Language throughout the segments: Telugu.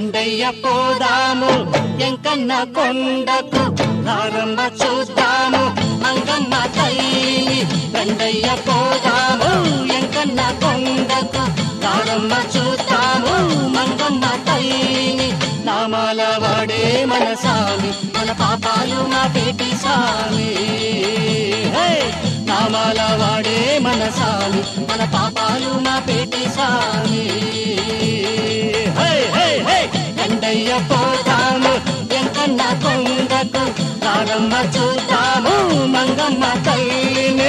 రండయ్య పోదాము ఎంకన్న కొండకు ప్రారంభ చూద్దాము మంగమ్మ తల్లిని రండయ్య పోదాము ఎంకన్న కొండకు ప్రారంభ చూద్దాము మంగమ్మ తల్లిని నామాల వాడే మన సామి మన పాపాలు మా పేటి సామి హే! నామాల వాడే మన సామి మన పాపాలు మా పేటి సామి హే, హే, హే! రండయ్య పోదాము ఎంకన్న కొండకు ప్రారంభ చూద్దాము మంగమ్మ తల్లిని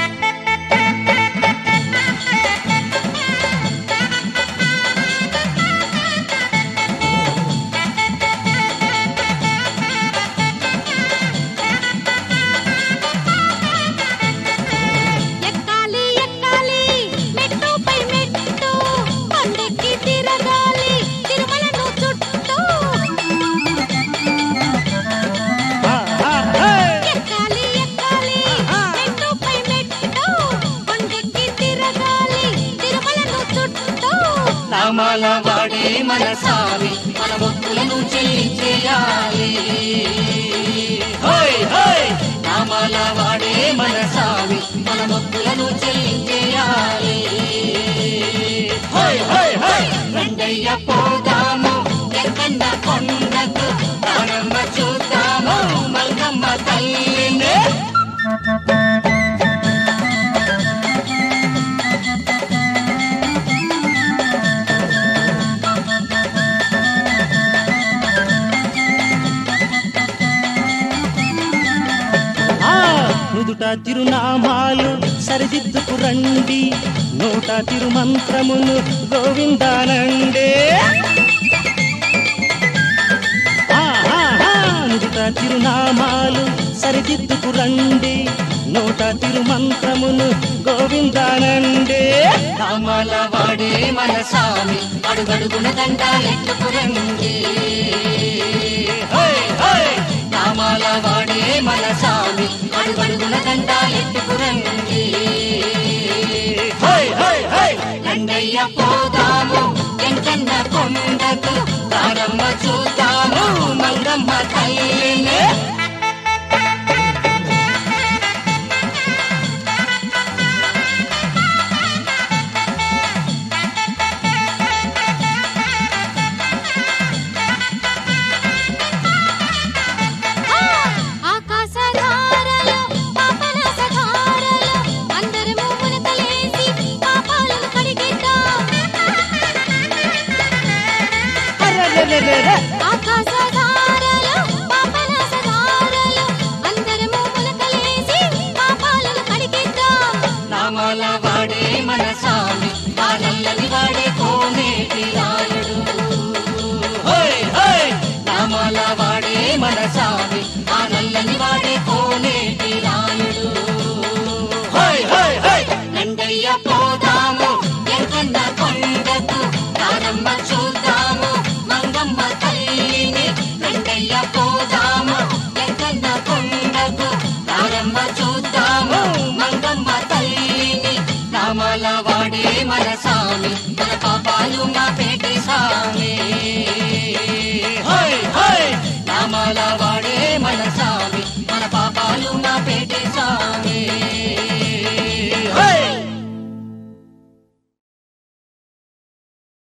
ఎక్కాలి ఎక్కాలి మెట్టుపై మెట్టు కొండెక్కి తిరగాలి తిరుమలను చుట్టూ ఆ, ఆ, హే! ఎక్కాలి ఎక్కాలి మెట్టుపై మెట్టు కొండెక్కి తిరగాలి తిరుమలను చుట్టూ నామాల వాడే మన సామి మన భక్తులను చెల్లించేయాలి హోయ్ హోయ్ నామాల వాడే మన సామి మన భక్తులను చెల్లించేయాలి హోయ్ హోయ్ హోయ్ రండయ్య పోదాము ఎక్కన్న కొండకు ప్రారంభ చూద్దాము మల్కమ్మ తల్లిని ఆ నుదుట తిరునామాలు సరిదిద్దుకు రండి నోట తిరుమంత్రమును గోవిందానండే ఆ, ఆ, ఆ, నుదుట తిరునామాలు సరిదిద్దుకు రండి నోట తిరుమంత్రమును గోవిందానండే నామాల వాడే మన స్వామి అడుగడుగున దండాలెట్టుకు రండి హోయ్, హోయ్! నామాల వాడే మన స్వామి అడుగడుగున దండాలెట్టుకు రండి హోయ్, హోయ్, హోయ్! రండయ్య పోదాము ఎంకన్న కొండకు ప్రారంభ చూద్దాము మంగమ్మ తల్లిని